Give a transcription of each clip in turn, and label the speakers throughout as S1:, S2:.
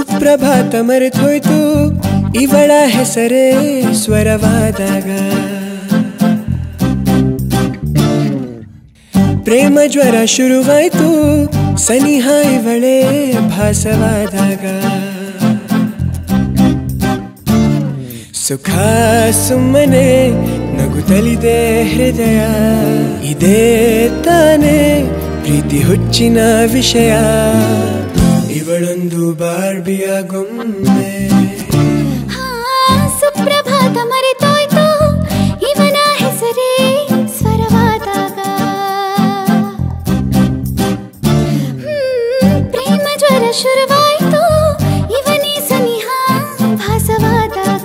S1: ಸುಪ್ರಭಾತ ಮರೆತೋಯ್ತು ಇವಳ ಹೆಸರೇ ಸ್ವರವಾದಾಗ ಪ್ರೇಮ ಜ್ವರ ಶುರುವಾಯ್ತು ಸನಿಹ ಇವಳೇ ಭಾಸವಾದಾಗ ಸುಖ ಸುಮ್ಮನೆ ನಗುತ್ತಲಿದೆ ಹೃದಯ ಇದೇ ತಾನೇ ಪ್ರೀತಿ ಹುಚ್ಚಿನ ವಿಷಯ ಇವಳೊಂದು ಬಾರ್ಬಿಯ ಗೊಂಬೆ
S2: ಹಾ, ಸುಪ್ರಭಾತ ಮರೆತೋಯ್ತು ಇವನ ಹೆಸರೇ ಸ್ವರವಾದಾಗ ಹ್ಮ್, ಪ್ರೇಮ ಜ್ವರ ಶುರುವಾಯ್ತು ಇವನೇ ಸನಿಹ ಭಾಸವಾದಾಗ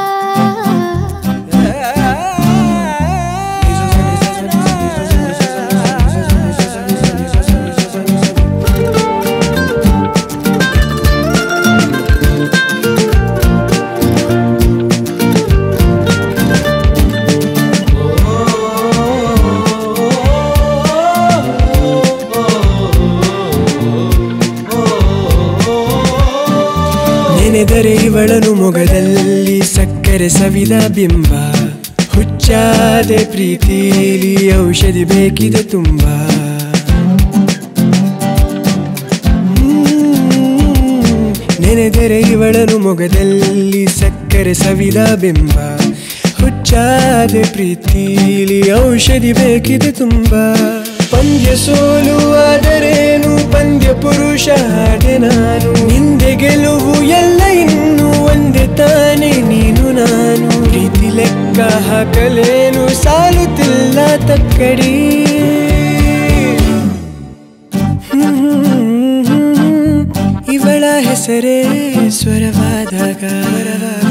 S1: ನೆನೆದರೆ ಇವಳನು ಮೊಗದಲ್ಲಿ ಸಕ್ಕರೆ ಸವಿದ ಬಿಂಬ ಹುಚ್ಚಾದೆ ಪ್ರೀತಿಲಿ ಔಷಧಿ ಬೇಕಿದೆ ತುಂಬ ಹ್ಮ್. ನೆನೆದರೆ ಇವಳನು ಮೊಗದಲ್ಲಿ ಸಕ್ಕರೆ ಸವಿದ ಬಿಂಬ ಹುಚ್ಚಾದೆ ಪ್ರೀತಿಲಿ ಔಷಧಿ ಬೇಕಿದೆ ತುಂಬ ಪಂದ್ಯ ಸೋಲು ಆದರೇನು ಪಂದ್ಯ ಪುರುಷ ಹಾಗೆ ನಾನು ನಿಂದೆ ಗೆಲುವು ಎಲ್ಲ ಇನ್ನು ಒಂದೇ ತಾನೇ ನೀನು ನಾನು ಪ್ರೀತಿ ಲೆಕ್ಕ ಹಾಕಲೇನು ಸಾಲುತ್ತಿಲ್ಲ ತಕ್ಕಡಿ ಹ್ಮ್, ಇವಳ ಹೆಸರೇ ಸ್ವರವಾದಾಗ ಸ್ವರವಾಗ